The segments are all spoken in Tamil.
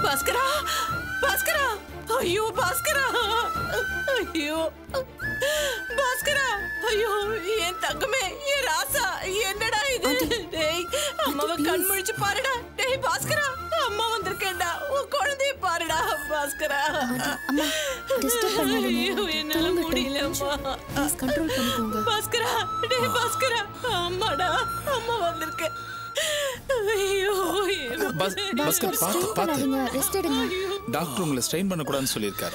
பாஸ்கரா பாஸ்கரா ஐயோ பாஸ்கரா ஐயோ பாஸ்கரா ஐயோ என் தங்கமே என் ராசா என்னடா இது டேய் அம்மாவை கண் முழிச்சு பாருடா டேய் பாஸ்கரா அம்மா வந்திருக்கேன்டா உன் குழந்தைய பாருடா பாஸ்கரா அம்மா டிஸ்டர்ப் பண்ணாதீங்க ஐயோ என்னால முடியலம்மா ப்ளீஸ் கண்ட்ரோல் பண்ணிக்கோங்க பாஸ்கரா டேய் பாஸ்கரா அம்மாடா அம்மா வந்திருக்கேன் ஐயோ எனக்கு பஸ் பஸ்கர் பார்த்து ஸ்ட்ரெயின் பார்த்து பண்ணாதீங்க ரெஸ்ட் எடுங்க டாக்டர் உங்களை ஸ்ட்ரெயின் பண்ணக்கூடாதுன்னு சொல்லியிருக்காரு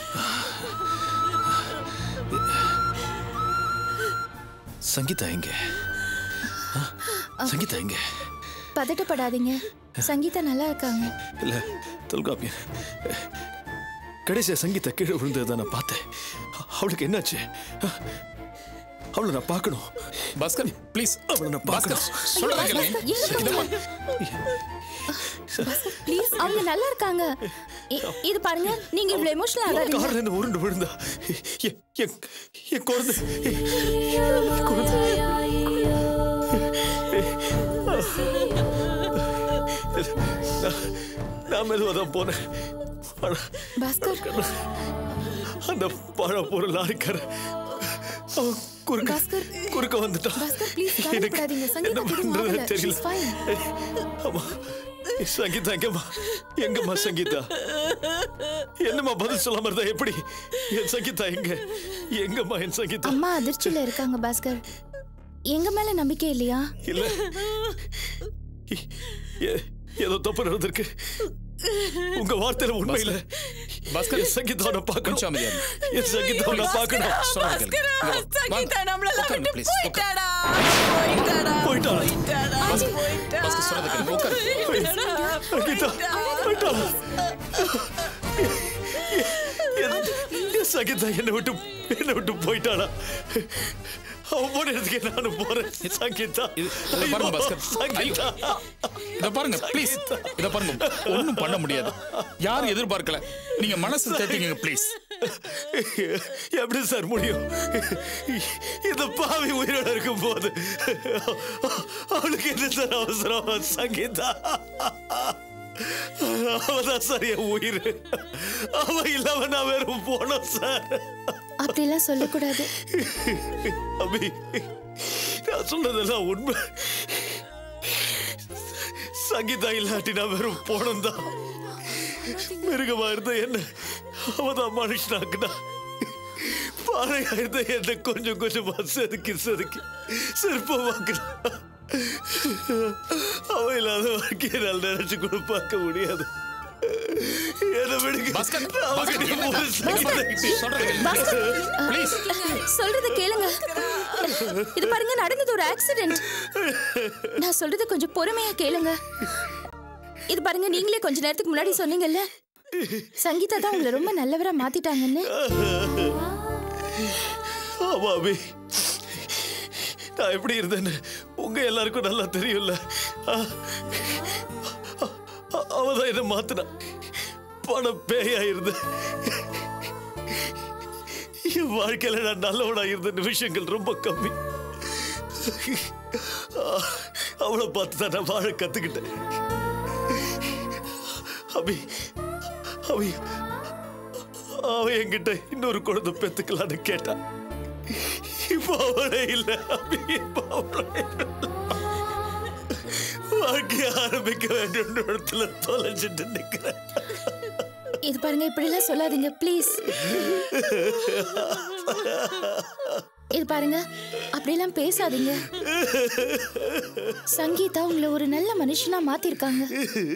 சங்கீதா எங்க ஆ? சங்கீதா எங்க பதட்டப்படாதீங்க சங்கீதா நல்லா இருக்காங்க இல்ல தொல்காப்பியன் கடைசியா சங்கீதா கீழே விழுந்ததை நான் பார்த்தேன் அவளுக்கு என்னாச்சு அவளை நான் பார்க்கணும் பாஸ்கர் ப்ளீஸ் அவளை நான் பாஸ்கர் பார்க்கணும் சொல்றத கேளுங்க ப்ளீஸ் அவங்க நல்லா இருக்காங்க இ- இது பாருங்க நீங்க இவ்வளவு எமோஷனல் ஆகாதீங்க கார்ல இருந்து உருண்டு விழுந்தா என் என் என் குழந்தை என் குழந்தை நான் நான் மெதுவாக தான் போனேன் ஆனா, பாஸ்கர் அந்த பழ பொருள் லாரிக்கார அவன் குறுக்க பாஸ்கர். குறுக்க வந்துட்டான் பாஸ்கர் ப்ளீஸ் எனக்கு கவலைப்படாதீங்க என்ன சங்கீதா எதுவும் பண்றதுன்னு ஆகல தெரியல ஷீஸ் ஃபைன் ஆமா சங்கீதா எங்கம்மா எங்கம்மா சங்கீதா என்னம்மா பதில் சொல்லாம இருந்தா எப்படி என் சங்கீதா எங்க எங்கம்மா என் சங்கீதா அம்மா அதிர்ச்சியில இருக்காங்க பாஸ்கர் எங்க மேல நம்பிக்கை இல்லையா இல்ல ஏ- ஏதோ தப்பு நடந்திருக்கு உங்க வார்த்தையில உண்மை இல்ல பாஸ்கர். என் சங்கீதாவை பார்க்கணும் கொஞ்சம் அமைதியா இருங்க. என் சங்கீதாவை நான் பார்க்கணும் சொல்றத கேளுங்க இங்க வா. சங்கீதா வாங்க. நம்மளெல்லாம் உட்காருங்க, விட்டு please. உட்காருங்க. போயிட்டாடா போயிட்டாடா போயிட்டாளா? போயிட்டாடா போயிட்டா பாஸ்கர் சொல்றத கேளுங்க உட்காருங்க. சங்கீதா போயிட்டாளா? என்- என் சங்கீதா என்னை விட்டு என்னை விட்டு போயிட்டாளா அவன் போன இடத்துக்கு நானும் போறேன் சங்கீதா இது இத பாருங்க ஐயோ, பாஸ்கர் சங்கீதா இத பாருங்க ப்ளீஸ் இத பாருங்க ஒண்ணும் பண்ண முடியாது யாரும் எதிர்பார்க்கல நீங்க மனசு தேத்திக்கங்க ப்ளீஸ் எப்படி சார் முடியும் இந்த பாவி உயிரோட இருக்கும் போது அவளுக்கு என்ன சார் அவசரம் சங்கீதா அவதான் சார் என் உயிர் அவ இல்லாம நான் வெறும் போனோம் சார் அப்படிலாம் சொல்லக்கூடாது அபி நான் சொன்னதெல்லாம் உண்மை சங்கீதா இல்லாட்டி நான் வெறும் போனோம் தான் மிருகமா இருந்த என்ன அவதான் மனுஷனாக்குனா பாறையா இருந்த என்ன கொஞ்சம் கொஞ்சமா செதுக்கி செதுக்கி சிற்பமாக்குனா அவ இல்லாத வாழ்க்கையை நான் நினைச்சு கூட பார்க்க முடியாது என்ன விடுங்க பாஸ்கர், நான் பாஸ்கர், அவகிட்ட இல்ல. ஒரு சங்கீதா சொல்றத கேளுங்க பாஸ்கர் ப்ளீஸ் சொல்றத கேளுங்க இது பாருங்க நடந்தது ஒரு ஆக்சிடென்ட் நான் சொல்றத கொஞ்சம் பொறுமையா கேளுங்க இது பாருங்க நீங்களே கொஞ்ச நேரத்துக்கு முன்னாடி சொன்னீங்கல்ல சங்கீதா தான் உங்களை ரொம்ப நல்லவரா மாத்திட்டாங்கன்னு ஆமா அபி நான் எப்படி இருந்தேன்னு உங்க எல்லாருக்கும் நல்லா தெரியும்ல ஆ, அ- அவதான் என்ன மாத்தினா பண பேயா இருந்தேன் என் வாழ்க்கையில நான் நல்லவனா இருந்த நிமிஷங்கள் ரொம்ப கம்மி ஆ, அவளை பார்த்து தான் நான் வாழ கத்துக்கிட்டேன் அபி அபி அவ என்கிட்ட இன்னொரு குழந்தை பெத்துக்கலான்னு கேட்டா இப்போ அவளே இல்ல அபி இப்போ அவளே இல்ல. வாழ்க்கைய ஆரம்பிக்க வேண்டிய இடத்துல தொலைஞ்சிட்டு நிக்கிறேன் இது பாருங்க இப்படி எல்லாம் சொல்லாதீங்க ப்ளீஸ் இது பாருங்க அப்படியெல்லாம் பேசாதீங்க சங்கீதா உங்களை ஒரு நல்ல மனுஷனா மாத்திருக்காங்க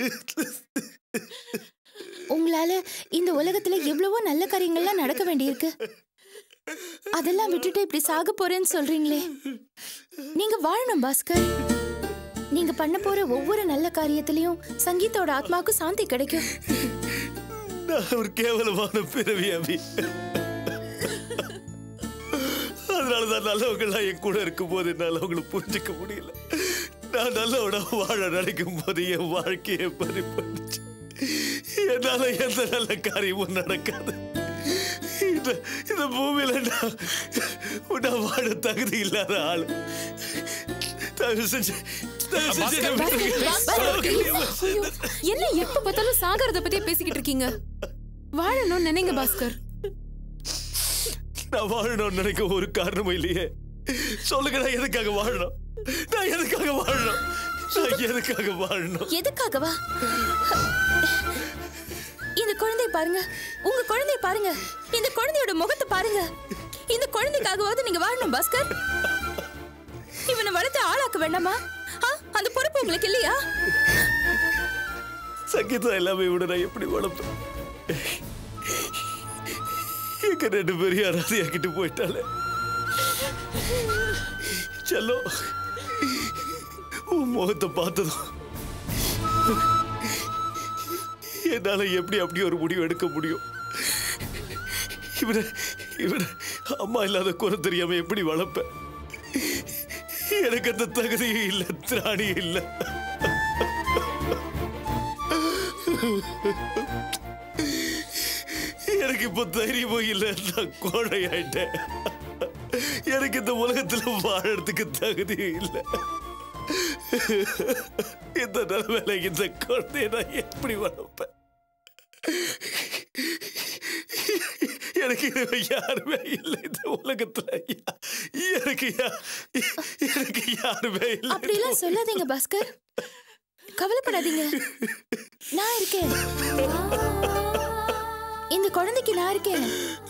உங்களால இந்த உலகத்துல எவ்வளவோ நல்ல காரியங்கள்லாம் நடக்க வேண்டியிருக்கு அதெல்லாம் விட்டுட்டு இப்படி சாக போறேன்னு சொல்றீங்களே நீங்க வாழணும் பாஸ்கர் நீங்க பண்ண போற ஒவ்வொரு நல்ல காரியத்திலயும் சங்கீதோட ஆத்மாவுக்கு சாந்தி கிடைக்கும் நான் ஒரு கேவலமான பிறவி அபி அதனாலதான் நல்லவங்களாம் என் கூட இருக்கும் போது என்னால அவங்களை புரிஞ்சுக்க முடியல நான் நல்லவனா வாழ நினைக்கும் போது என் வாழ்க்கையை பறி பண்ணிச்சு என்னால எந்த நல்ல காரியமும் நடக்காது இந்த இந்த பூமியில நான் நான் வாழ தகுதி இல்லாத ஆளு தயவு செஞ்சு தயவு செஞ்சு என்னை விட்டுருங்க. ஐயோ, என்ன எப்ப பார்த்தாலும் சாகறத பத்தி பேசிக்கிட்டு இருக்கீங்க வாழணும் நினைங்க பாஸ்கர் நான் வாழணும்னு நினைக்க ஒரு காரணமும் இல்லையே சொல்லுங்க நான் எதுக்காக வாழணும் நான் எதுக்காக வாழணும் நான் எதுக்காக வாழணும் எதுக்காகவா இந்த குழந்தை பாருங்க உங்க குழந்தைய பாருங்க இந்த குழந்தையோட முகத்தை பாருங்க இந்த குழந்தைக்காகவாவது நீங்க வாழணும் பாஸ்கர் இவனை வளர்த்து ஆளாக்க வேண்டாமா ஆ, அந்த பொறுப்பு உங்களுக்கு இல்லையா சங்கீதா எல்லாமே விட நான் எப்படி வளர்ப்பேன் எங்க ரெண்டு பேரும் யாராவது என்கிட்ட போயிட்டாலே செல்லோ உன் முகத்தை பார்த்ததும் என்னால எப்படி அப்படி ஒரு முடிவு எடுக்க முடியும் இவனை இவனை அம்மா இல்லாத குறை தெரியாம எப்படி வளர்ப்பேன் எனக்கு அந்த தகுதியும் இல்லை திராணியும் இல்லை எனக்கு இப்போ தைரியமும் இல்லை நான் கோழை ஆயிட்டேன் எனக்கு இந்த உலகத்துல வாழறதுக்கு தகுதியும் இல்லை இந்த நிலைமையில இந்த குழந்தைய நான் எப்படி வளர்ப்பேன் எனக்கு இது யாருமே இல்லை இந்த உலகத்துல யா- எனக்கு யா- எனக்கு யாருமே இல்லை அப்படிலாம் சொல்லாதீங்க பாஸ்கர் கவலைப்படாதீங்க நான் இருக்கேன் இந்த குழந்தைக்கு நான் இருக்கேன்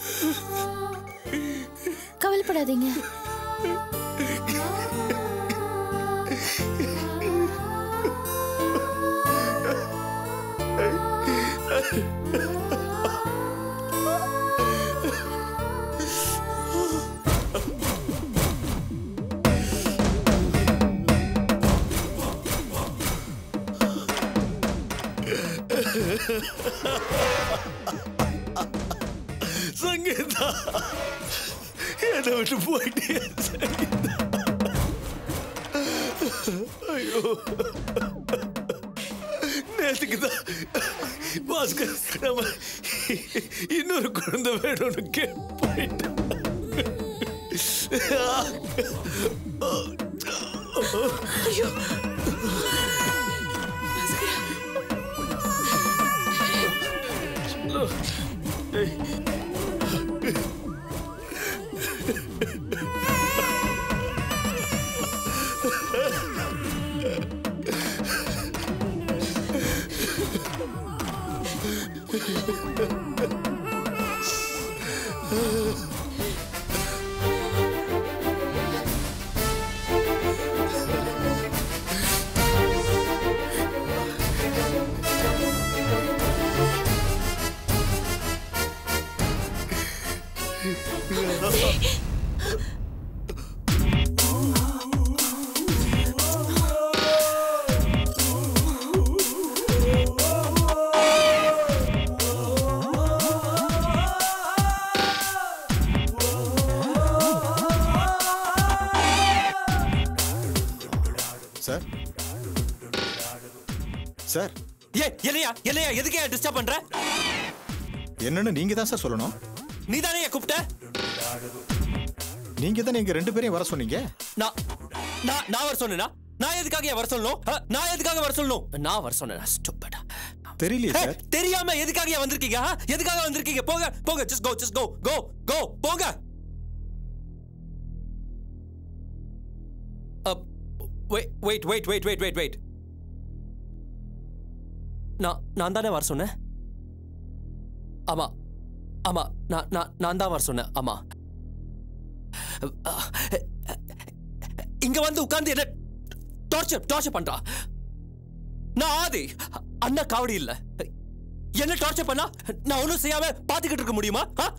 கவலைப்படாதீங்க சங்கீதா என்னை விட்டு போயிட்டே சங்கீதா ஐயோ நேற்றுக்கு தான் பாஸ்கர் நம்ம இன்னொரு குழந்தை வேணும்னு கேட்டு போயிட்டான் சார் சார் ஏ என்னையா என்னையா எதுக்கு டிஸ்டர்ப் பண்ற என்னன்னு நீங்க தான் சார் சொல்லணும் நீ தானே கூப்பிட்ட நீங்க தான் எங்க ரெண்டு பேரையும் வர சொன்னீங்க நான் நான் நான் வர சொன்னேனா நான் எதுக்காக ஏன் வர சொல்லணும் ஆ, நான் எதுக்காக வர சொல்லணும் நான் வர சொன்னேன் ஸ்டூபிடா தெரியலையே சார் தெரியாம எதுக்காக ஏன் வந்திருக்கீங்க ஆ? எதுக்காக வந்திருக்கீங்க போங்க போங்க just go just go go go போங்க wait wait wait wait wait wait wait நான் நான் தானே வர சொன்னேன் ஆமா ஆமா நான் நான் நான் தான் வர சொன்னேன் ஆமா இங்க வந்து உட்கார்ந்து என்ன டார்ச்சர் டார்ச்சர் பண்றா நான் ஆதி அண்ணா காவடி இல்ல என்ன டார்ச்சர் பண்ணா நான் ஒண்ணும் செய்யாம பாத்துக்கிட்டு இருக்க முடியுமா ஆ?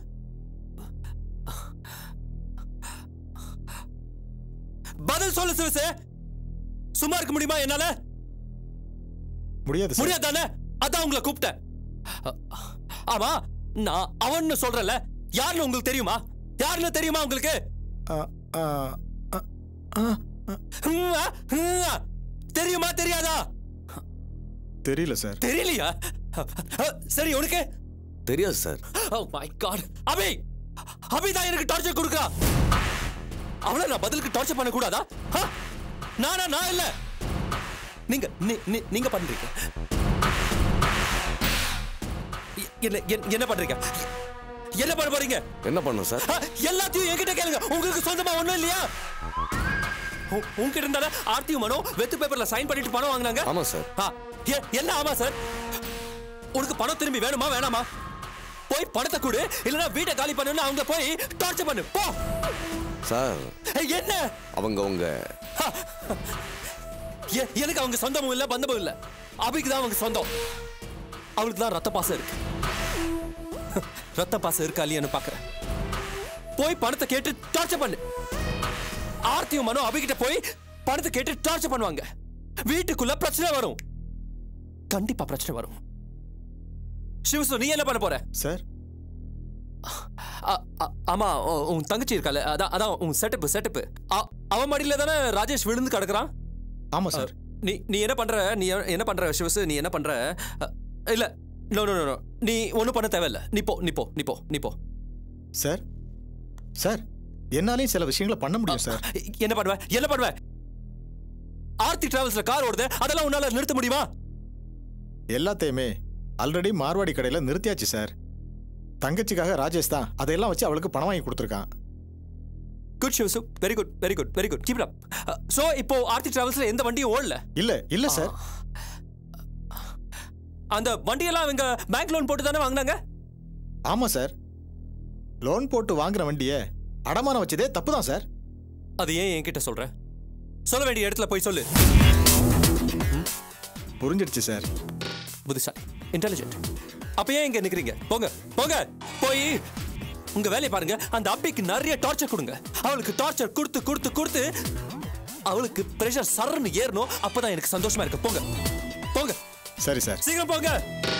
பதில் சொல்லு சிவசே சும்மா இருக்க முடியுமா என்னால முடியாது சார் முடியாது தானே அதான் உங்களை கூப்பிட்டேன் ஆமா நான் அவன்னு சொல்றல யாருன்னு உங்களுக்கு தெரியுமா யாருன்னு தெரியுமா உங்களுக்கு ஆ, ஆ, ஆ, ஆ, ஆ, ஹம், ஆ, ஹம், ஆ. தெரியுமா தெரியாதா தெரியல சார் தெரியலையா சரி உனக்கு தெரியாது sir oh my god Abhi Abhi தான் எனக்கு டார்ச்சர் கொடுக்கறா அவளை நான் பதிலுக்கு டார்ச்சர் பண்ண கூடாதா ஆ? நானா நான் இல்ல நீங்க நீ- நீ- நீங்க பண்றீங்க என்ன என்ன- என்ன பண்றீங்க என்ன பண்ண போறீங்க என்ன பண்ணும் சார் ஆ, எல்லாத்தையும் என்கிட்ட கேளுங்க உங்களுக்கு சொந்தமா ஒண்ணும் இல்லையா உ- உன்கிட்ட இருந்தால ஆர்த்தியும் மனோ வெத்து பேப்பர்ல சைன் பண்ணிட்டு பணம் வாங்குனாங்க ஆமா சார் ஆ, எ- என்ன ஆமா சார் உனக்கு பணம் திரும்பி வேணுமா வேணாமா போய் பணத்தை கொடு இல்லனா வீட்டை காலி பண்ணுன்னு அவங்க போய் டார்ச்சர் பண்ணு போ சார் ஏய், என்ன அவங்க உங்க எ- எனக்கு அவங்க சொந்தமும் இல்ல பந்தமும் இல்ல அபிக்கு தான் அவங்க சொந்தம் அவளுக்கு தான் ரத்த பாசம் இருக்கு ரத்த பாசம் இருக்கா இல்லையான்னு பாக்குறேன் போய் பணத்தை கேட்டு டார்ச்சர் பண்ணு ஆர்த்தியும் மனோ அபிகிட்ட போய் பணத்தை கேட்டு டார்ச்சர் பண்ணுவாங்க வீட்டுக்குள்ள பிரச்சனை வரும் கண்டிப்பா பிரச்சனை வரும் சிவசு நீ என்ன பண்ண போற சார் அ- அ- ஆமா உ- உன் தங்கச்சி இருக்கால அதான் அதான் உன் செட்டப் செட்டப் அவன் மடியில தானே ராஜேஷ் விழுந்து கிடக்குறான் ஆமா சார் நீ நீ என்ன பண்ற நீ என்ன பண்ற சிவசு நீ என்ன பண்ற அ, இல்ல நோ நோ நோ நீ ஒண்ணும் பண்ண தேவையில்ல நீ போ நீ போ நீ போ நீ போ சார் சார் என்னாலையும் சில விஷயங்களை பண்ண முடியும் சார் என்ன பண்ணுவ என்ன பண்ணுவ ஆர்த்தி டிராவல்ஸ்ல கார் ஓடுது அதெல்லாம் உன்னால நிறுத்த முடியுமா எல்லாத்தையுமே ஆல்ரெடி மார்வாடி கடையில நிறுத்தியாச்சு சார் தங்கச்சிக்காக ராஜேஷ் தான் அதையெல்லாம் வச்சு அவளுக்கு பணம் வாங்கி கொடுத்துருக்கான் good Sivasu very good very good very good keep up so இப்போ ஆர்த்தி டிராவல்ஸ்ல எந்த வண்டியும் ஓடல இல்ல இல்ல சார் அந்த வண்டியெல்லாம் அவங்க பேங்க் லோன் போட்டு தானே வாங்குனாங்க ஆமா சார் லோன் போட்டு வாங்குற வண்டியை அடமானம் வச்சதே தப்பு தான் சார் அது ஏன் என்கிட்ட சொல்ற சொல்ல வேண்டிய இடத்துல போய் சொல்லு புரிஞ்சிடுச்சு சார் புத்திசாலி இன்டெலிஜென்ட் அப்ப ஏன் இங்க நிக்கிறீங்க போங்க போங்க போய் உங்க வேலையை பாருங்க அந்த அப்பிக்கு நிறைய டார்ச்சர் கொடுங்க அவளுக்கு டார்ச்சர் கொடுத்து கொடுத்து கொடுத்து அவளுக்கு பிரஷர் சரன்னு ஏறணும் அப்பதான் எனக்கு சந்தோஷமா இருக்கு போங்க போங்க சரி சார் சீக்கிரம் போங்க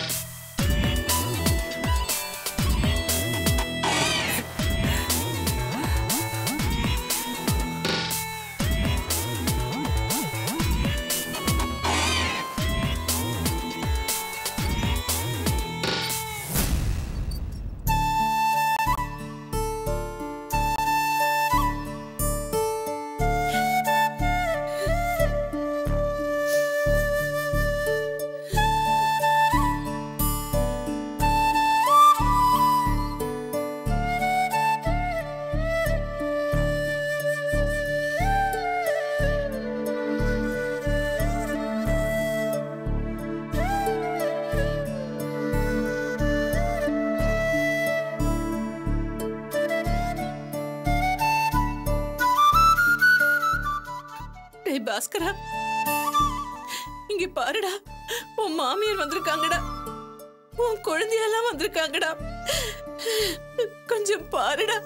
டேய் பாஸ்கரா இங்க பாருடா உன் மாமியார் வந்திருக்காங்கடா உன் குழந்தையெல்லாம் வந்திருக்காங்கடா கொஞ்சம் பாருடா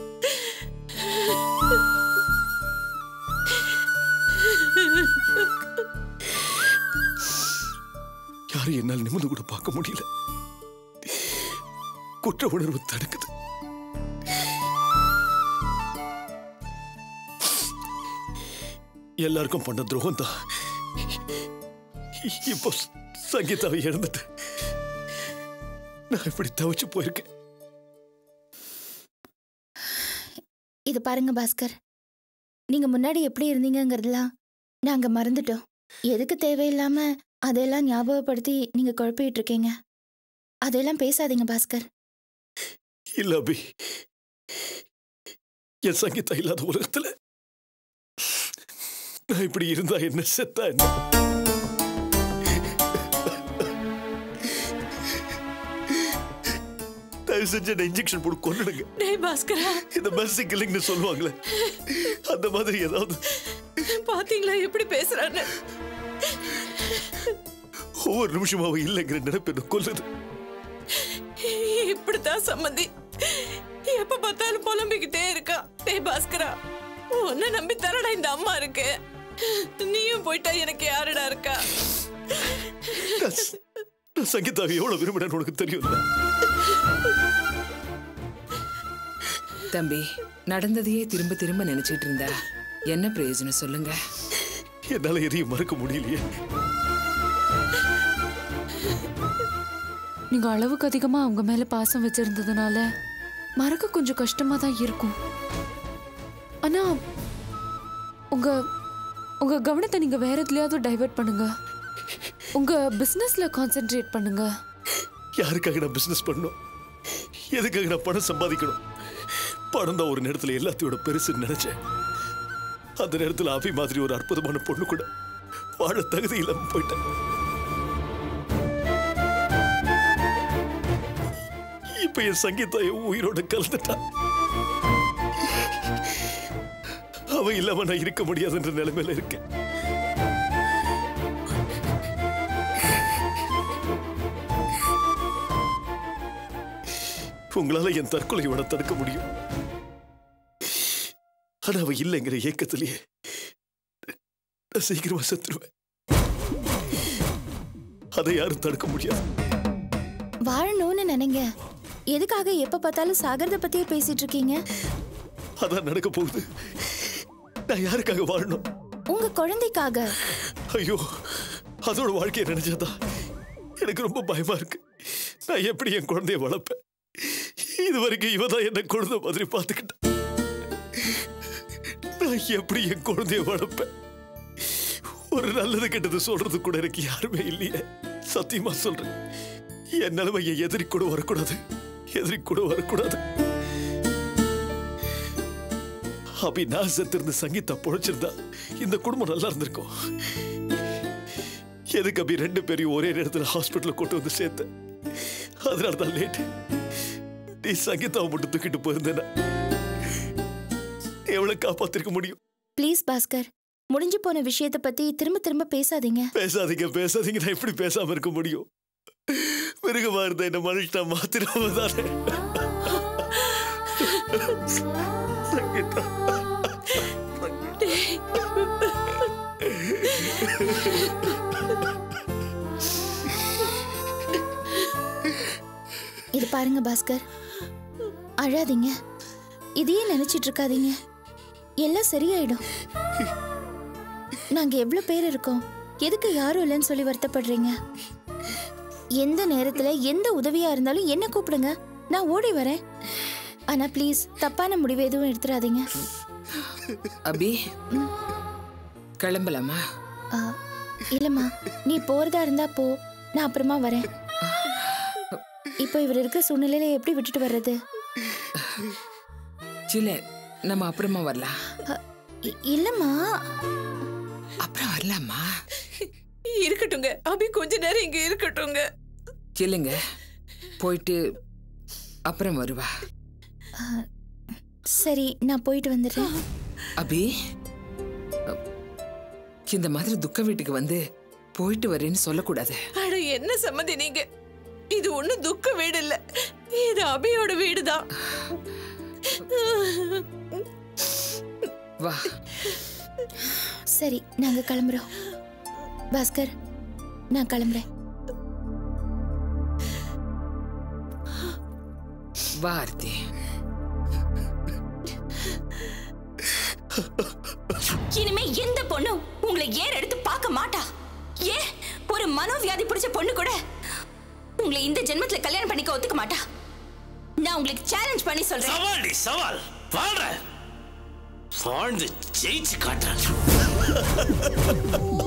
யாரும் என்னால் நிமிர்ந்து கூட பார்க்க முடியல குற்ற உணர்வு தடுக்குது எல்லாருக்கும் பண்ண துரோகம் தான் இப்போ சங்கீதாவை இழந்துட்டு நான் இப்படி தவிச்சு போயிருக்கேன் இது பாருங்க பாஸ்கர் நீங்க முன்னாடி எப்படி இருந்தீங்கங்கிறதெல்லாம் நாங்க மறந்துட்டோம் எதுக்கு தேவையில்லாம அதெல்லாம் ஞாபகப்படுத்தி நீங்க குழப்பிட்டு இருக்கீங்க அதெல்லாம் பேசாதீங்க பாஸ்கர் இல்ல அபி என் சங்கீதா இல்லாத உலகத்துல நான் இப்படி இருந்தா என்ன செத்தா என்ன தயவு செஞ்சு என்ன இன்ஜெக்ஷன் போட்டு கொண்டுடுங்க டேய் பாஸ்கரா இந்த மெர்சி கில்லிங்னு சொல்லுவாங்களே அந்த மாதிரி ஏதாவது பாத்தீங்களா எப்படி பேசுறான்னு ஒவ்வொரு நிமிஷமும் அவ இல்லைங்கிற நினைப்பு என்ன கொல்லுது இப்படித்தான் சம்மந்தி எப்ப பார்த்தாலும் புலம்பிக்கிட்டே இருக்கா டேய் பாஸ்கரா உன்னை நம்பி தரடா இந்த அம்மா இருக்கு நீயும் போயிட்டா எனக்கு யாருடா இருக்கா நான் ச- நான் சங்கீதாவை எவ்வளவு விரும்பினேன்னு உனக்கு தெரியும்ல தம்பி நடந்ததையே திரும்ப திரும்ப நினைச்சிட்டு இருந்தா என்ன பிரயோஜனம் சொல்லுங்க என்னால எதையும் மறக்க முடியலையே நீங்க அளவுக்கு அதிகமா அவங்க மேல பாசம் வச்சிருந்ததுனால மறக்க கொஞ்சம் கஷ்டமா தான் இருக்கும் ஆனா உங்க உங்க கவனத்தை நீங்க வேற எதுலயாவது டைவர்ட் பண்ணுங்க உங்க பிசினஸ்ல கான்சென்ட்ரேட் பண்ணுங்க யாருக்காக நான் பிசினஸ் பண்ணணும் எதுக்காக நான் பணம் சம்பாதிக்கணும் பணம் தான் ஒரு நேரத்துல எல்லாத்தையோட பெருசுன்னு நினைச்சேன் அந்த நேரத்துல அபி மாதிரி ஒரு அற்புதமான பொண்ணு கூட வாழ தகுதி இல்லாம போயிட்டேன் இப்ப என் சங்கீதா என் உயிரோட கலந்துட்டா அவ இல்லாம நான் இருக்க முடியாதுன்ற நிலைமையில இருக்கேன் உங்களால என் தற்கொலையோட தடுக்க முடியும் ஆனா அவ இல்லைங்கிற ஏக்கத்திலேயே நான் சீக்கிரமா செத்துருவேன் அதை யாரும் தடுக்க முடியாது வாழணும்னு நினைங்க எதுக்காக எப்ப பார்த்தாலும் சாகரத பத்தியே பேசிட்டு இருக்கீங்க அதான் நடக்க போகுது நான் யாருக்காக வாழணும் உங்க குழந்தைக்காக ஐயோ அதோட வாழ்க்கையை நினைச்சாதான் எனக்கு ரொம்ப பயமா இருக்கு நான் எப்படி என் குழந்தைய வளர்ப்பேன் இது வரைக்கும் இவ தான் என்ன குழந்தை மாதிரி பார்த்துக்கிட்டேன் நான் எப்படி என் குழந்தைய வளர்ப்பேன் ஒரு நல்லது கெட்டது சொல்றது கூட எனக்கு யாருமே இல்லையே சத்தியமா சொல்றேன் என் நிலைமை என் எதிரி கூட வரக்கூடாது எதிரி கூட வரக்கூடாது அப்படி நான் செத்திருந்த சங்கீதா பொழைச்சிருந்தா இந்த குடும்பம் நல்லா இருந்திருக்கும் எதுக்கு அப்படி ரெண்டு பேரையும் ஒரே நேரத்தில் ஹாஸ்பிட்டலில் கொண்டு வந்து சேர்த்தேன் அதனால தான் லேட் நீ சங்கீதாவை மட்டும் தூக்கிட்டு போயிருந்தேன்னா எவ்வளவு காப்பாத்திருக்க முடியும் ப்ளீஸ் பாஸ்கர் முடிஞ்சு போன விஷயத்த பத்தி திரும்ப திரும்ப பேசாதீங்க பேசாதீங்க பேசாதீங்க நான் எப்படி பேசாம இருக்க முடியும் மிருகமா இருந்த என்ன மனுஷனா மாத்திராம தானே சங்கீதா இது பாருங்க பாஸ்கர் அழாதீங்க இதையே நினைச்சிட்டு இருக்காதீங்க எல்லாம் சரியாயிடும் நாங்க எவ்வளவு பேர் இருக்கோம் எதுக்கு யாரும் இல்லைன்னு சொல்லி வருத்தப்படுறீங்க எந்த நேரத்துல எந்த உதவியா இருந்தாலும் என்ன கூப்பிடுங்க நான் ஓடி வரேன் ஆனா ப்ளீஸ் தப்பான முடிவு எதுவும் எடுத்துறாதீங்க அபி கிளம்பலாமா ஆ, இல்லம்மா நீ போறதா இருந்தா போ நான் அப்புறமா வரேன் இப்போ இவர் இருக்க சூழ்நிலையில எப்படி விட்டுட்டு வர்றது சில நம்ம அப்புறமா வரலாம் அ, இ- இல்லம்மா அப்புறம் வரலாமா இருக்கட்டுங்க அபி கொஞ்ச நேரம் இங்க இருக்கட்டுங்க இல்லைங்க போயிட்டு அப்புறம் வருவா சரி நான் போயிட்டு வந்துடுறேன் அபி அ, இந்த மாதிரி துக்க வீட்டுக்கு வந்து போயிட்டு வரேன்னு சொல்லக்கூடாது அட என்ன சம்மதி நீங்க இது ஒண்ணும் துக்க வீடு இல்ல இது அபியோட வீடுதான் வா சரி நாங்க கிளம்புறோம் பாஸ்கர் நான் கிளம்புறேன் வா ஆர்த்தி இனிமே எந்த பொண்ணும் உங்களை ஏன் எடுத்து பார்க்க மாட்டா ஏன் ஒரு மனோவியாதி பிடிச்ச பொண்ணு கூட உங்களை இந்த ஜென்மத்துல கல்யாணம் பண்ணிக்க ஒத்துக்க மாட்டா நான் உங்களுக்கு சேலஞ்ச் பண்ணி சொல்றேன் சவால் டி சவால் வாழ்ற வாழ்ந்து ஜெயிச்சு காட்டுறேன்